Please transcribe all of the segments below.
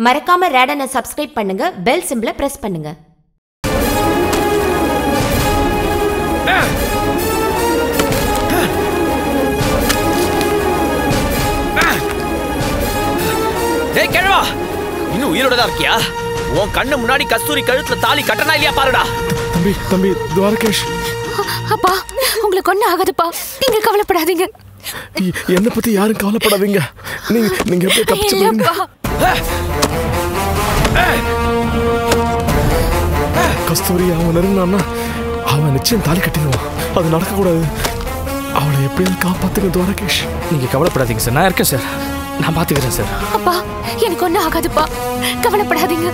மறக்காம ரேடனை சப்ஸ்கிரைப் பண்ணுங்க பெல் சிம்பிளை பிரஸ் பண்ணுங்க டேய் கிழவா இன்னும் உயிரோட தான் இருக்கியா உன் கண்ணு முன்னாடி கஸ்தூரி கழுத்துல தாலி கட்டனா இல்லையா பாருடா தம்பி தம்பி துவாரகேஷ் அப்பா உங்களுக்கு ஒன்றும் ஆகாதுப்பா நீங்க கவலைப்படாதீங்க இ- என்னை பத்தி யாரும் கவலைப்படாதீங்க நீங்க நீங்க எப்படி தப்பிச்சு போயிருங்க இல்லப்பா கஸ்தூரி அவன் நெருங்கினான்னா அவன் நிச்சயம் தாலி கட்டிடுவான் அது நடக்கக்கூடாது அவளை எப்படியாவது காப்பாத்துங்க துவாரகேஷ் நீங்க கவலைப்படாதீங்க சார் நான் இருக்கேன் சார் நான் பாத்துக்கிறேன் சார் அப்பா எனக்கு ஒன்றும் ஆகாதுப்பா கவலைப்படாதீங்க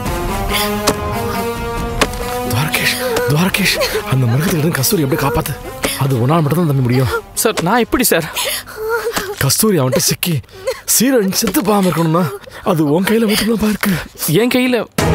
துவாரகேஷ் துவாரகேஷ் அந்த மிருகத்துல இருந்து கஸ்தூரி எப்படி காப்பாத்து அது உன்னால் மட்டும் தான் தம்பி முடியும் சார் நான் எப்படி சார் கஸ்தூரி அவன்கிட்ட சிக்கி சீரழிஞ்சு செத்து போகாம இருக்கணும்னா அது உன் கையில மட்டும்தான் பாருக்கு என் கையில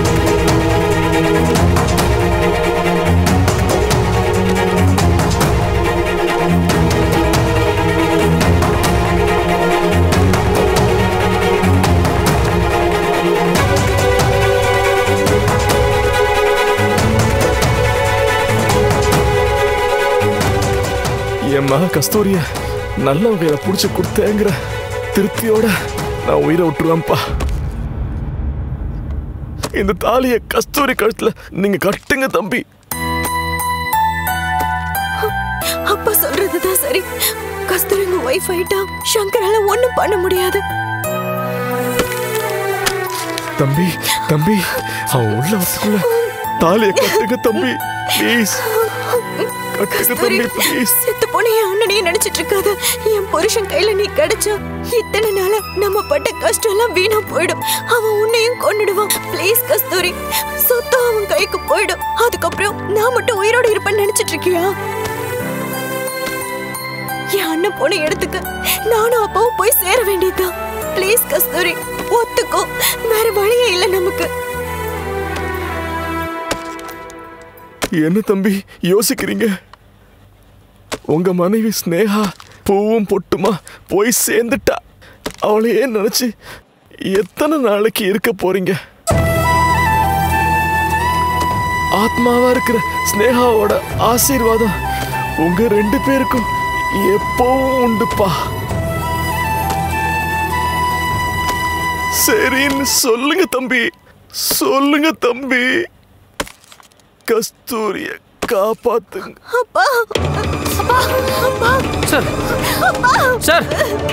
என் மக கஸ்தூரிய நல்லவங்க கையில புடிச்சு கொடுத்தேங்கிற திருப்தியோட நான் உயிரை விட்டுருவேன்ப்பா இந்த தாலிய கஸ்தூரி கழுத்துல நீங்க கட்டுங்க தம்பி அப்பா சொல்றதுதான் சரி கஸ்தூரி உங்க ஒய்ஃப் ஆயிட்டா சங்கரால ஒண்ணும் பண்ண முடியாது தம்பி தம்பி அவன் உள்ள வரத்துக்குள்ள தாலிய கட்டுங்க தம்பி ப்ளீஸ் கட்டுங்க கஸ்தூரி தம்பி ப்ளீஸ் செத்து போன என் அண்ணனையே நினைச்சிட்டு இருக்காத என் புருஷன் கையில நீ கிடைச்சா இத்தனை நாளா நம்ம பட்ட கஷ்டம் எல்லாம் வீணா போயிடும் அவன் உன்னையும் கொன்னுடுவான் ப்ளீஸ் கஸ்தூரி சொத்தம் அவன் கைக்கு போயிடும் அதுக்கப்புறம் நான் மட்டும் உயிரோட இருப்பேன்னு நினைச்சிட்டு இருக்கியா என் அண்ணன் போன இடத்துக்கு நானும் அப்பாவும் போய் சேர வேண்டியதுதான் ப்ளீஸ் கஸ்தூரி ஒத்துக்கோ வேற வழியே இல்லை நமக்கு என்ன தம்பி யோசிக்கிறீங்க உங்க மனைவி ஸ்னேகா பூவும் பொட்டுமா போய் சேர்ந்துட்டா அவளையே நினைச்சு எத்தனை நாளைக்கு இருக்க போறீங்க ஆத்மாவா இருக்கிற ஸ்னேகாவோட ஆசீர்வாதம் உங்க ரெண்டு பேருக்கும் எப்பவும் உண்டுப்பா சரின்னு சொல்லுங்க தம்பி சொல்லுங்க தம்பி கஸ்தூரிய காப்பாத்துங்க அப்பா அப்பா அப்பா சார் சார்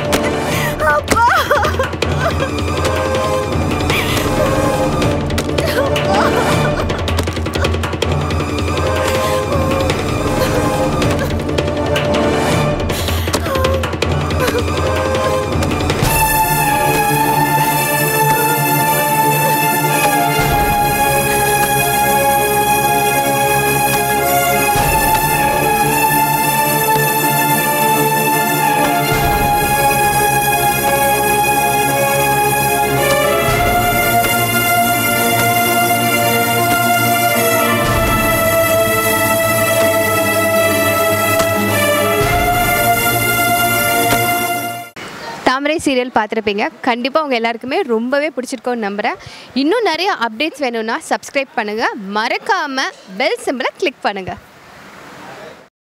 தாமரை சீரியல் பார்த்துருப்பீங்க கண்டிப்பாக உங்கள் எல்லாருக்குமே ரொம்பவே பிடிச்சிருக்கோன்னு நம்புகிறேன் இன்னும் நிறைய அப்டேட்ஸ் வேணும்னா சப்ஸ்கிரைப் பண்ணுங்கள் மறக்காமல் பெல் சிம்பிளை கிளிக் பண்ணுங்கள்